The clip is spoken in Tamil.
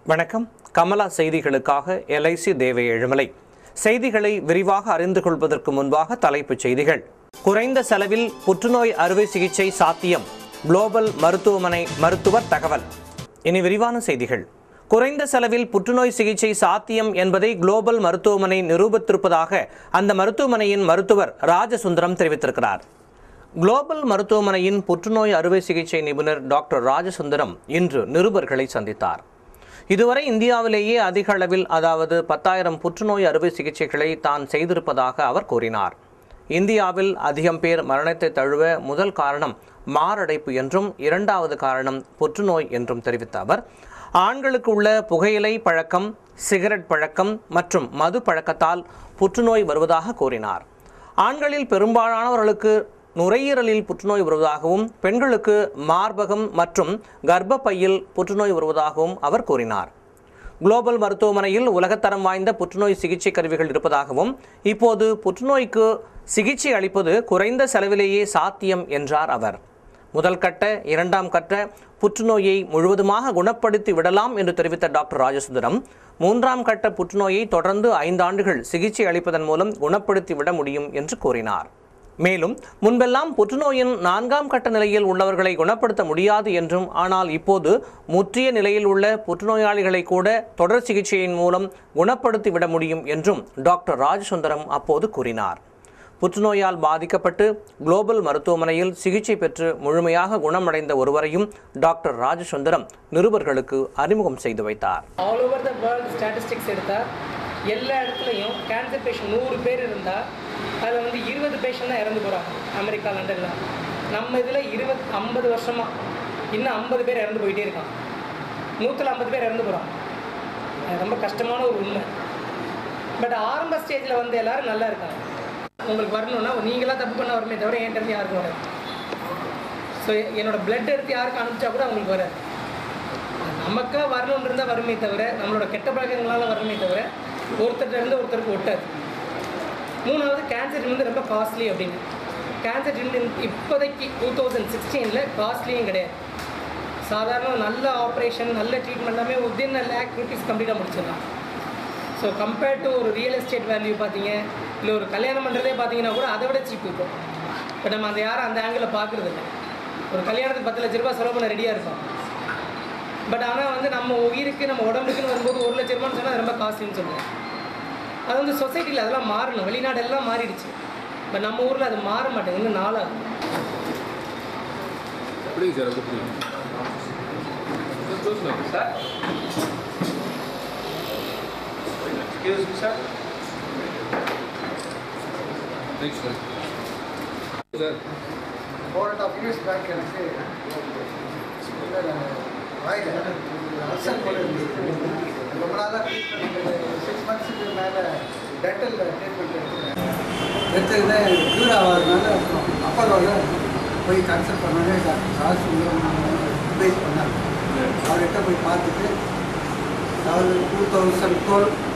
வணக்கம் கமலா செய்திகளுக்காக எல்ஐசி தேவை எழுமலை செய்திகளை விரிவாக அறிந்து கொள்வதற்கு முன்பாக தலைப்புச் செய்திகள் குறைந்த செலவில் புற்றுநோய் அறுவை சிகிச்சை சாத்தியம் குளோபல் மருத்துவமனை மருத்துவர் தகவல் இனி விரிவான செய்திகள் குறைந்த செலவில் புற்றுநோய் சிகிச்சை சாத்தியம் என்பதை குளோபல் மருத்துவமனை நிரூபித்திருப்பதாக அந்த மருத்துவமனையின் மருத்துவர் ராஜசுந்தரம் தெரிவித்திருக்கிறார் குளோபல் மருத்துவமனையின் புற்றுநோய் அறுவை சிகிச்சை நிபுணர் டாக்டர் ராஜசுந்தரம் இன்று நிருபர்களை சந்தித்தார் இதுவரை இந்தியாவிலேயே அதிக அளவில் அதாவது பத்தாயிரம் புற்றுநோய் அறுவை சிகிச்சைகளை தான் செய்திருப்பதாக அவர் கூறினார் இந்தியாவில் அதிகம் பேர் மரணத்தை தழுவ முதல் காரணம் மாரடைப்பு என்றும் இரண்டாவது காரணம் புற்றுநோய் என்றும் தெரிவித்த அவர் ஆண்களுக்கு உள்ள புகையிலை பழக்கம் சிகரெட் பழக்கம் மற்றும் மது பழக்கத்தால் புற்றுநோய் வருவதாக கூறினார் ஆண்களில் பெரும்பாலானவர்களுக்கு நுரையீரலில் புற்றுநோய் வருவதாகவும் பெண்களுக்கு மார்பகம் மற்றும் கர்ப்பப்பையில் புற்றுநோய் வருவதாகவும் அவர் கூறினார் குளோபல் மருத்துவமனையில் உலகத்தரம் வாய்ந்த புற்றுநோய் சிகிச்சை கருவிகள் இருப்பதாகவும் இப்போது புற்றுநோய்க்கு சிகிச்சை அளிப்பது குறைந்த செலவிலேயே சாத்தியம் என்றார் அவர் முதல் கட்ட இரண்டாம் கட்ட புற்றுநோயை முழுவதுமாக குணப்படுத்தி விடலாம் என்று தெரிவித்த டாக்டர் ராஜசுந்தரம் மூன்றாம் கட்ட புற்றுநோயை தொடர்ந்து ஐந்து ஆண்டுகள் சிகிச்சை அளிப்பதன் மூலம் குணப்படுத்தி விட முடியும் என்று கூறினார் மேலும் முன்பெல்லாம் புற்றுநோயின் நான்காம் கட்ட நிலையில் உள்ளவர்களை குணப்படுத்த முடியாது என்றும் ஆனால் இப்போது முற்றிய நிலையில் உள்ள புற்றுநோயாளிகளை கூட தொடர் சிகிச்சையின் மூலம் குணப்படுத்தி விட முடியும் என்றும் டாக்டர் ராஜசுந்தரம் அப்போது கூறினார் புற்றுநோயால் பாதிக்கப்பட்டு குளோபல் மருத்துவமனையில் சிகிச்சை பெற்று முழுமையாக குணமடைந்த ஒருவரையும் டாக்டர் ராஜசுந்தரம் நிருபர்களுக்கு அறிமுகம் செய்து வைத்தார் all over the world statistics எடுத்தால் எல்லா இடத்துலையும் கேன்சர் பேஷண்ட் நூறு பேர் இருந்தால் அதில் வந்து இருபது பேஷண்ட் தான் இறந்து போகிறாங்க அமெரிக்கா லண்டனில் நம்ம இதில் இருபத் ஐம்பது வருஷமாக இன்னும் ஐம்பது பேர் இறந்து போயிட்டே இருக்காங்க நூற்றில் ஐம்பது பேர் இறந்து போகிறாங்க அது ரொம்ப கஷ்டமான ஒரு உண்மை பட் ஆரம்ப ஸ்டேஜில் வந்து எல்லாரும் நல்லா இருக்காங்க உங்களுக்கு வரணும்னா நீங்களாம் தப்பு பண்ண வருமே தவிர என்கிட்ட இருந்து யாருக்கும் வராது ஸோ என்னோட பிளட் எடுத்து யாருக்கு அனுப்பிச்சா கூட அவங்களுக்கு வராது நமக்கா வரணும்னு இருந்தால் வருமே தவிர நம்மளோட கெட்ட பழக்கங்களால் வருமே தவிர ஒருத்தர்கிட்ட இருந்து ஒருத்தருக்கு ஒட்டாது மூணாவது கேன்சர் வந்து ரொம்ப காஸ்ட்லி அப்படின்னு கேன்சர் ட்ரீட்மெண்ட் இப்போதைக்கு டூ தௌசண்ட் சிக்ஸ்டீனில் காஸ்ட்லியும் கிடையாது சாதாரண நல்ல ஆப்ரேஷன் நல்ல ட்ரீட்மெண்ட் எல்லாமே வித்தின் லேக் ருபீஸ் கம்ப்ளீட்டாக முடிச்சிடலாம் ஸோ கம்பேர்ட் டு ஒரு ரியல் எஸ்டேட் வேல்யூ பார்த்தீங்க இல்லை ஒரு கல்யாணம் பண்ணுறதே பார்த்தீங்கன்னா கூட அதை விட சீப் இருக்கும் பட் நம்ம அந்த யாரும் அந்த ஆங்கிளில் பார்க்குறது இல்லை ஒரு கல்யாணத்துக்கு பத்து லட்ச ரூபாய் செலவு பண்ண ரெடியாக இருக்கும் பட் ஆனால் வந்து நம்ம உயிருக்கு நம்ம உடம்புக்குன்னு வரும்போது ஒரு லட்ச ரூபான்னு சொன்னால் அது ரொம்ப காஸ்ட்லின்னு சொல்லுவோம் அது வந்து சொசைட்டியில் அதெல்லாம் மாறணும் வெளிநாடு எல்லாம் மாறிடுச்சு பட் நம்ம ஊரில் அது மாற மாட்டேங்குது இன்னும் நாளாகும் புரியுது சார் ரொம்ப புரியுது sir Excuse me, sir. Next sir sir Four and a half years back, I say, வாயில் அல்சர் போல இருந்துச்சு ரொம்ப நாளாக ட்ரீட்மெண்ட் சிக்ஸ் மந்த்ஸுக்கு மேலே டென்டல் ட்ரீட்மெண்ட் எடுத்தேன் எடுத்துக்கிட்டே க்யூர் ஆகாதனால அப்புறம் அப்போலோவில் போய் கன்சல்ட் பண்ணாங்க டாக்டர் ராஜ் அட்வைஸ் பண்ணாங்க அவர்கிட்ட போய் பார்த்துட்டு அவர் டூ தௌசண்ட் டுவெல்